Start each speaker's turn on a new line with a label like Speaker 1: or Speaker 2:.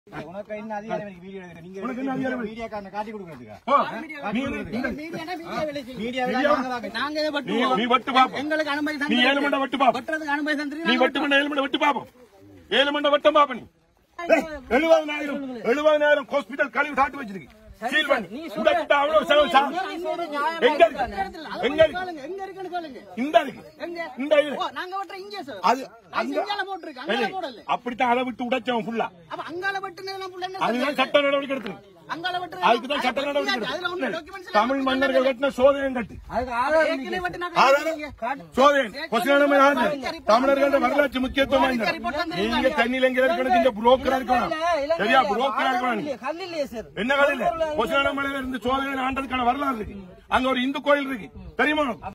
Speaker 1: உனக்கு என்ன அதிகாரம் இருக்கு வீடியோ எடுக்க? நீங்க
Speaker 2: உனக்கு என்ன அதிகாரம் இருக்கு?
Speaker 1: மீடியாக்காரனை காட்டி கொடுக்கறதுக்கா?
Speaker 2: போ. நீ இந்த-
Speaker 3: மீடியானா மீடியா வேலை செய்யும்.
Speaker 1: மீடியா வேலை நாங்க தான்
Speaker 3: நாங்க இதை
Speaker 2: நீ
Speaker 3: வெட்டுவோம்.
Speaker 2: நீ வெட்டு பாப்போம்
Speaker 3: எங்களுக்கு அனுமதி
Speaker 2: நீ
Speaker 3: தந்து
Speaker 2: ஏழு மண்டை வெட்டு பாப்போம்
Speaker 3: வெட்டுறதுக்கு அனுமதி
Speaker 2: நீ
Speaker 3: தந்துருக்கீங்க
Speaker 2: வெட்டு மண்டை ஏழு மண்டை வெட்டு பாப்போம் ஏழு மண்டை வெட்டம் பாப்ப நீ ஏய், எழுபதாயிரம் எழுபதாயிரம் ஹாஸ்பிட்டல் கழிவு காட்டு வச்சிருக்கு சீல் பண்ணி இந்த கிட்ட அவ்வளவு செலவு சா- எங்க இருக்கு எங்க இருக்கு
Speaker 3: சொல்லுங்க எங்க இருக்குன்னு சொல்லுங்க
Speaker 2: இந்த இருக்கு
Speaker 3: எங்க
Speaker 2: இந்த இது
Speaker 3: ஓ, நாங்க வெட்டுற இங்கே சார்
Speaker 2: அது
Speaker 3: அது இங்கால போட்டிருக்கு அங்கால
Speaker 2: ஏய்,
Speaker 3: போடல
Speaker 2: அப்படித்தான் அளவு விட்டு உடைச்சவன் ஃபுல்லா
Speaker 3: அப்ப அங்கால வெட்டுனதெல்லாம் புள்ள என்ன
Speaker 2: அதுதான் சட்ட நடவடிக்கை எடுக்கணும்
Speaker 3: அங்கால வெட்டுறது
Speaker 2: அதுக்கு தான் சட்ட நடவடிக்கை
Speaker 3: அதுல ஒண்ணு
Speaker 2: எடுக்கணும்
Speaker 3: டாக்குமெண்ட்ஸ்
Speaker 2: தமிழ் மன்னர்கள் கட்டின சோதனையும் கட்டு
Speaker 3: ஏற்கனவே வெட்டினா
Speaker 2: ஆதாரம் சோதனை கொஸ்டின் தமிழர்களோட வரலாற்று முக்கியத்துவம் வாய்ந்தது நீங்க தண்ணியில எங்க இருக்கணும் நீங்க புரோக்கரா இருக்கணும் சரியா புரோக்கரா இருக்கணும் நீங்க. என்ன கதையில கொஸ்டின் இருந்து சோதனை ஆண்டதுக்கான வரலாறு இருக்கு அங்க ஒரு இந்து கோயில் இருக்கு தெரியுமா